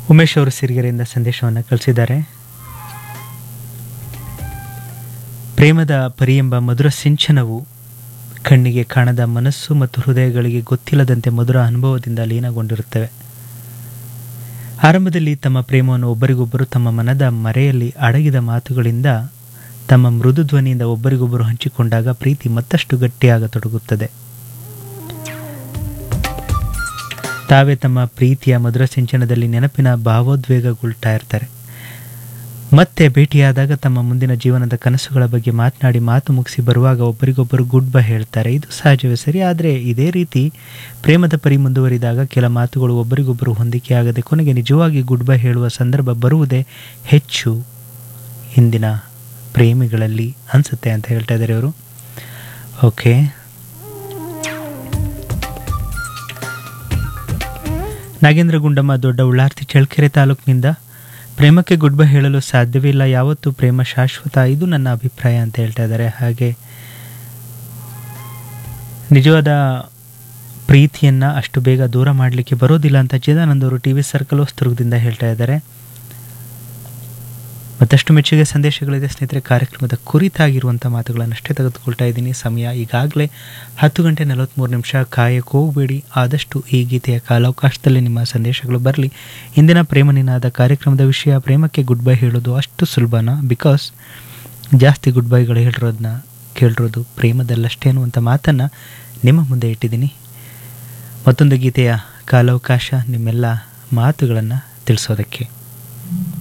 ಉಮೇಶ್ ಅವರು ಸಿರಿಗೆರೆಯಿಂದ ಸಂದೇಶವನ್ನು ಕಳಿಸಿದ್ದಾರೆ ಪ್ರೇಮದ ಪರಿ ಎಂಬ ಮಧುರ ಸಿಂಚನವು ಕಣ್ಣಿಗೆ ಕಾಣದ ಮನಸ್ಸು ಮತ್ತು ಹೃದಯಗಳಿಗೆ ಗೊತ್ತಿಲ್ಲದಂತೆ ಮಧುರ ಅನುಭವದಿಂದ ಲೀನಗೊಂಡಿರುತ್ತವೆ ಆರಂಭದಲ್ಲಿ ತಮ್ಮ ಪ್ರೇಮವನ್ನು ಒಬ್ಬರಿಗೊಬ್ಬರು ತಮ್ಮ ಮನದ ಮರೆಯಲ್ಲಿ ಅಡಗಿದ ಮಾತುಗಳಿಂದ ತಮ್ಮ ಮೃದು ಧ್ವನಿಯಿಂದ ಒಬ್ಬರಿಗೊಬ್ಬರು ಹಂಚಿಕೊಂಡಾಗ ಪ್ರೀತಿ ಮತ್ತಷ್ಟು ಗಟ್ಟಿಯಾಗತೊಡಗುತ್ತದೆ ತಾವೇ ತಮ್ಮ ಪ್ರೀತಿಯ ಮಧುರ ಸಿಂಚನದಲ್ಲಿ ನೆನಪಿನ ಭಾವೋದ್ವೇಗಗೊಳ್ತಾ ಇರ್ತಾರೆ ಮತ್ತೆ ಭೇಟಿಯಾದಾಗ ತಮ್ಮ ಮುಂದಿನ ಜೀವನದ ಕನಸುಗಳ ಬಗ್ಗೆ ಮಾತನಾಡಿ ಮಾತು ಮುಗಿಸಿ ಬರುವಾಗ ಒಬ್ಬರಿಗೊಬ್ಬರು ಗುಡ್ ಬೈ ಹೇಳ್ತಾರೆ ಇದು ಸಹಜವೇ ಸರಿ ಆದರೆ ಇದೇ ರೀತಿ ಪ್ರೇಮದ ಪರಿ ಮುಂದುವರಿದಾಗ ಕೆಲ ಮಾತುಗಳು ಒಬ್ಬರಿಗೊಬ್ಬರು ಹೊಂದಿಕೆಯಾಗದೆ ಕೊನೆಗೆ ನಿಜವಾಗಿ ಗುಡ್ ಬೈ ಹೇಳುವ ಸಂದರ್ಭ ಬರುವುದೇ ಹೆಚ್ಚು ಇಂದಿನ ಪ್ರೇಮಿಗಳಲ್ಲಿ ಅನಿಸುತ್ತೆ ಅಂತ ಹೇಳ್ತಾ ಇದ್ದಾರೆ ಅವರು ಓಕೆ ನಾಗೇಂದ್ರ ಗುಂಡಮ್ಮ ದೊಡ್ಡ ಉಳ್ಳಾರ್ತಿ ಚಳ್ಳಕೆರೆ ತಾಲೂಕಿನಿಂದ ಪ್ರೇಮಕ್ಕೆ ಗುಡ್ ಬೈ ಹೇಳಲು ಸಾಧ್ಯವೇ ಇಲ್ಲ ಯಾವತ್ತೂ ಪ್ರೇಮ ಶಾಶ್ವತ ಇದು ನನ್ನ ಅಭಿಪ್ರಾಯ ಅಂತ ಹೇಳ್ತಾ ಇದ್ದಾರೆ ಹಾಗೆ ನಿಜವಾದ ಪ್ರೀತಿಯನ್ನು ಅಷ್ಟು ಬೇಗ ದೂರ ಮಾಡಲಿಕ್ಕೆ ಬರೋದಿಲ್ಲ ಅಂತ ಚಿದಾನಂದ್ ಅವರು ಟಿ ವಿ ಸರ್ಕಲ್ ಹೊಸ್ತುರ್ಗದಿಂದ ಹೇಳ್ತಾ ಇದ್ದಾರೆ ಮತ್ತಷ್ಟು ಮೆಚ್ಚುಗೆ ಸಂದೇಶಗಳಿದೆ ಸ್ನೇಹಿತರೆ ಕಾರ್ಯಕ್ರಮದ ಕುರಿತಾಗಿರುವಂಥ ಮಾತುಗಳನ್ನಷ್ಟೇ ತೆಗೆದುಕೊಳ್ತಾ ಇದ್ದೀನಿ ಸಮಯ ಈಗಾಗಲೇ ಹತ್ತು ಗಂಟೆ ನಲವತ್ತ್ಮೂರು ನಿಮಿಷ ಕಾಯಕ್ಕೆ ಹೋಗಬೇಡಿ ಆದಷ್ಟು ಈ ಗೀತೆಯ ಕಾಲಾವಕಾಶದಲ್ಲಿ ನಿಮ್ಮ ಸಂದೇಶಗಳು ಬರಲಿ ಇಂದಿನ ಪ್ರೇಮನಿನಾದ ಕಾರ್ಯಕ್ರಮದ ವಿಷಯ ಪ್ರೇಮಕ್ಕೆ ಗುಡ್ ಬೈ ಹೇಳೋದು ಅಷ್ಟು ಸುಲಭನಾ ಬಿಕಾಸ್ ಜಾಸ್ತಿ ಗುಡ್ ಬೈಗಳು ಹೇಳಿರೋದನ್ನ ಕೇಳಿರೋದು ಪ್ರೇಮದಲ್ಲಷ್ಟೇ ಅನ್ನುವಂಥ ಮಾತನ್ನು ನಿಮ್ಮ ಮುಂದೆ ಇಟ್ಟಿದ್ದೀನಿ ಮತ್ತೊಂದು ಗೀತೆಯ ಕಾಲಾವಕಾಶ ನಿಮ್ಮೆಲ್ಲ ಮಾತುಗಳನ್ನು ತಿಳಿಸೋದಕ್ಕೆ